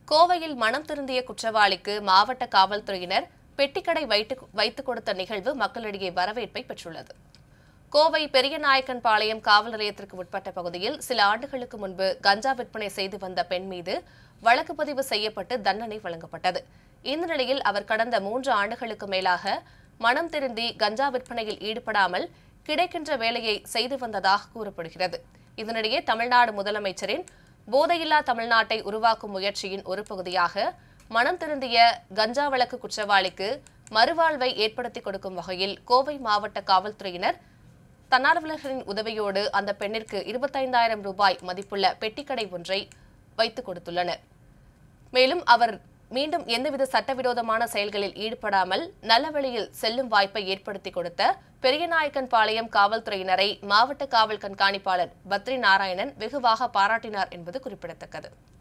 கோவையில் மனம் திருந்திய குற்றவாளிக்கு மாவட்ட காவல்துறையினர் பெட்டிக்கடை வைத்து வைத்துக் கொடுத்த நிகழ்வு மக்களிடையே வரவேற்பை பெற்றுள்ளது கோவை பெரியநாயக்கன்பாளையம் காவல் நிலையத்திற்கு உட்பட்ட பகுதியில் சில ஆண்டுகளுக்கு முன்பு கஞ்சா விற்பனை செய்து வந்த பெண் மீது வழக்கு பதிவு செய்யப்பட்டு தண்டனை வழங்கப்பட்டது இந்த நிலையில் அவர் கடந்த மூன்று ஆண்டுகளுக்கு மேலாக மனம் திருந்தி கஞ்சா விற்பனையில் ஈடுபடாமல் கிடைக்கின்ற வேலையை செய்து வந்ததாக கூறப்படுகிறது இதனிடையே தமிழ்நாடு முதலமைச்சரின் போதையில்லா தமிழ்நாட்டை உருவாக்கும் முயற்சியின் ஒரு பகுதியாக மனம் திருந்திய கஞ்சா வழக்கு குற்றவாளிக்கு மறுவாழ்வை ஏற்படுத்தி கொடுக்கும் வகையில் கோவை மாவட்ட காவல்துறையினர் தன்னார்வலர்களின் உதவியோடு அந்த பெண்ணிற்கு இருபத்தைந்தாயிரம் ரூபாய் மதிப்புள்ள பெட்டிக்கடை ஒன்றை வைத்துக் கொடுத்துள்ளனர் மேலும் அவர் மீண்டும் எந்தவித சட்டவிரோதமான செயல்களில் ஈடுபடாமல் நல்ல வழியில் செல்லும் வாய்ப்பை ஏற்படுத்தி கொடுத்த பெரியநாயக்கன்பாளையம் காவல்துறையினரை மாவட்ட காவல் கண்காணிப்பாளர் பத்ரி நாராயணன் வெகுவாக பாராட்டினார் என்பது குறிப்பிடத்தக்கது